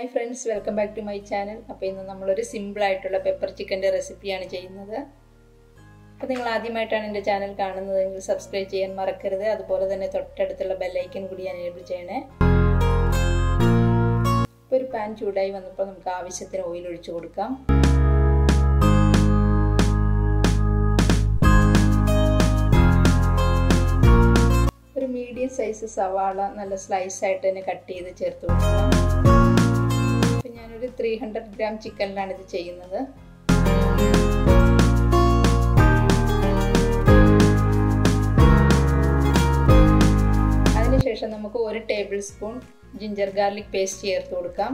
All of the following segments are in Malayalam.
hi friends welcome back to my channel അപ്പോൾ ഇന്ന് നമ്മളൊരു സിമ്പിളായിട്ടുള്ള പെപ്പർ ചിക്കൻ്റെ റെസിപ്പിയാണ് ചെയ്യുന്നത് അപ്പോൾ നിങ്ങൾ ആദ്യമായിട്ടാണ് എൻ്റെ ചാനൽ കാണുന്നതെങ്കിൽ സബ്സ്ക്രൈബ് ചെയ്യാൻ മറക്കരുത് അതുപോലെ തന്നെ തൊട്ടടുത്തുള്ള ബെല്ലൈക്കൻ കൂടി എനേബിൾ ചെയ്യണേ ഇപ്പോൾ ഒരു പാൻ ചൂടായി വന്നപ്പോൾ നമുക്ക് ആവശ്യത്തിന് ഓയിൽ ഒഴിച്ചു കൊടുക്കാം ഒരു മീഡിയം സൈസ് സവാള നല്ല സ്ലൈസ് ആയിട്ട് തന്നെ കട്ട് ചെയ്ത് ചേർത്ത് കൊടുക്കാം അപ്പം ഞാനൊരു ത്രീ ഹൺഡ്രഡ് ഗ്രാം ചിക്കനിലാണ് ഇത് ചെയ്യുന്നത് അതിനുശേഷം നമുക്ക് ഒരു tablespoon ginger garlic paste ചേർത്ത് കൊടുക്കാം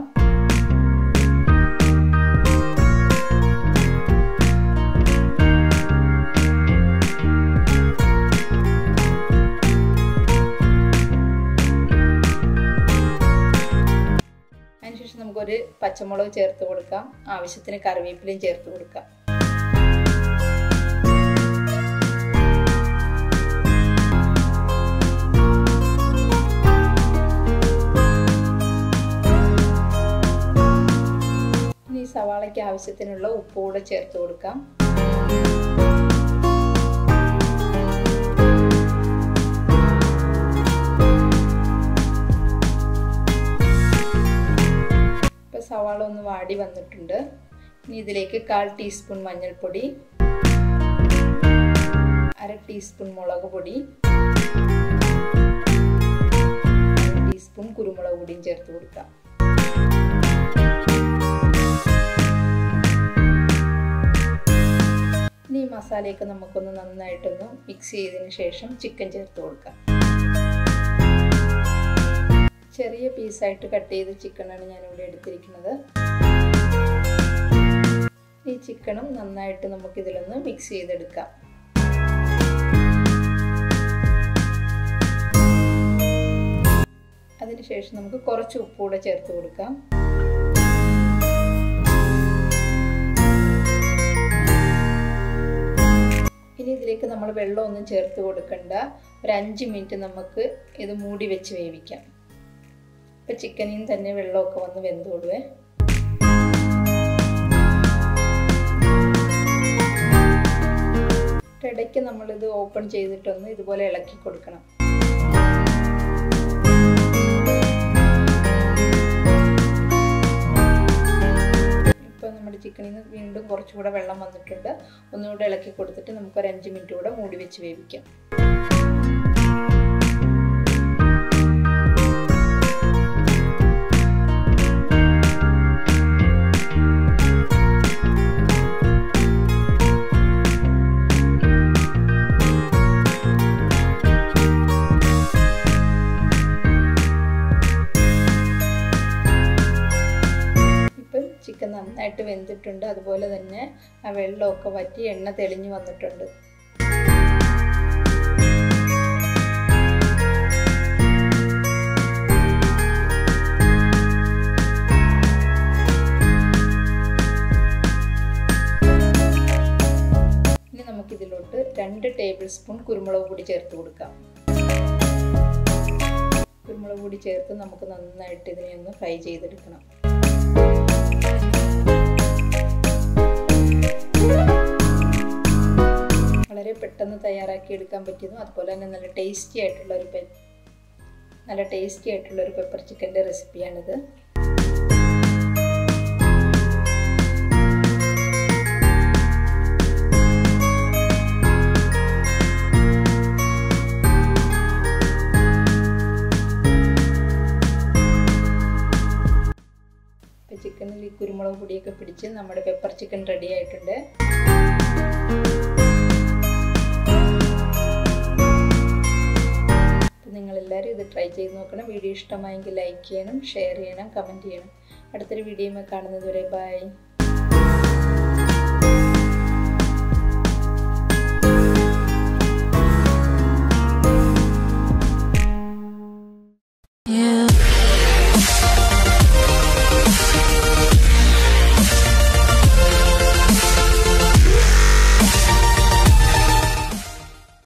അതിനുശേഷം നമുക്കൊരു പച്ചമുളക് ചേർത്ത് കൊടുക്കാം ആവശ്യത്തിന് കറിവേപ്പിലയും ചേർത്ത് കൊടുക്കാം ഇനി സവാളയ്ക്ക് ആവശ്യത്തിനുള്ള ഉപ്പ് കൂടെ ചേർത്ത് കൊടുക്കാം ഇപ്പോൾ സവാള ഒന്ന് വാടി വന്നിട്ടുണ്ട് ഇനി ഇതിലേക്ക് കാൽ ടീസ്പൂൺ മഞ്ഞൾപ്പൊടി അര ടീസ്പൂൺ മുളക് പൊടി ടീസ്പൂൺ കുരുമുളക് പൊടിയും ചേർത്ത് കൊടുക്കാം ഇനി ഈ മസാലയൊക്കെ നമുക്കൊന്ന് നന്നായിട്ടൊന്ന് മിക്സ് ചെയ്തതിന് ശേഷം ചിക്കൻ ചേർത്ത് കൊടുക്കാം ചെറിയ പീസായിട്ട് കട്ട് ചെയ്ത ചിക്കനാണ് ഞാനിവിടെ എടുത്തിരിക്കുന്നത് ഈ ചിക്കനും നന്നായിട്ട് നമുക്കിതിലൊന്ന് മിക്സ് ചെയ്തെടുക്കാം അതിനുശേഷം നമുക്ക് കുറച്ച് ഉപ്പ് കൂടെ ചേർത്ത് കൊടുക്കാം ഇനി ഇതിലേക്ക് നമ്മൾ വെള്ളമൊന്നും ചേർത്ത് കൊടുക്കണ്ട ഒരു അഞ്ച് മിനിറ്റ് നമുക്ക് ഇത് മൂടി വെച്ച് വേവിക്കാം ഇപ്പം ചിക്കനിൽ നിന്ന് തന്നെ വെള്ളമൊക്കെ വന്ന് വെന്തോടുവേ ഇടയ്ക്ക് നമ്മളിത് ഓപ്പൺ ചെയ്തിട്ടൊന്ന് ഇതുപോലെ ഇളക്കി കൊടുക്കണം ഇപ്പോൾ നമ്മുടെ ചിക്കനിൽ നിന്ന് വീണ്ടും കുറച്ചുകൂടെ വെള്ളം വന്നിട്ടുണ്ട് ഒന്നുകൂടെ ഇളക്കി കൊടുത്തിട്ട് നമുക്ക് ഒരു അഞ്ച് മിനിറ്റ് കൂടെ മൂടി വെച്ച് വേവിക്കാം ചിക്കൻ നന്നായിട്ട് വെന്തിട്ടുണ്ട് അതുപോലെ തന്നെ ആ വെള്ളമൊക്കെ വറ്റി എണ്ണ തെളിഞ്ഞു വന്നിട്ടുണ്ട് ഇനി നമുക്കിതിലോട്ട് രണ്ട് ടേബിൾ സ്പൂൺ കുരുമുളക് പൊടി ചേർത്ത് കൊടുക്കാം കുരുമുളക് പൊടി ചേർത്ത് നമുക്ക് നന്നായിട്ട് ഇതിനെ ഒന്ന് ഫ്രൈ ചെയ്തെടുക്കണം വളരെ പെട്ടെന്ന് തയ്യാറാക്കി എടുക്കാൻ പറ്റുന്നു അതുപോലെ തന്നെ നല്ല ടേസ്റ്റി ആയിട്ടുള്ള ഒരു നല്ല ടേസ്റ്റി ആയിട്ടുള്ള ഒരു പെപ്പർ ചിക്കൻ്റെ റെസിപ്പിയാണിത് ചിക്കനിൽ ഈ കുരുമുളക് പൊടിയൊക്കെ പിടിച്ച് നമ്മുടെ പെപ്പർ ചിക്കൻ റെഡി ആയിട്ടുണ്ട് നിങ്ങളെല്ലാവരും ഇത് ട്രൈ ചെയ്ത് നോക്കണം വീഡിയോ ഇഷ്ടമായെങ്കിൽ ലൈക്ക് ചെയ്യണം ഷെയർ ചെയ്യണം കമൻറ്റ് ചെയ്യണം അടുത്തൊരു വീഡിയോയിൽ കാണുന്നത് വരെ ബൈ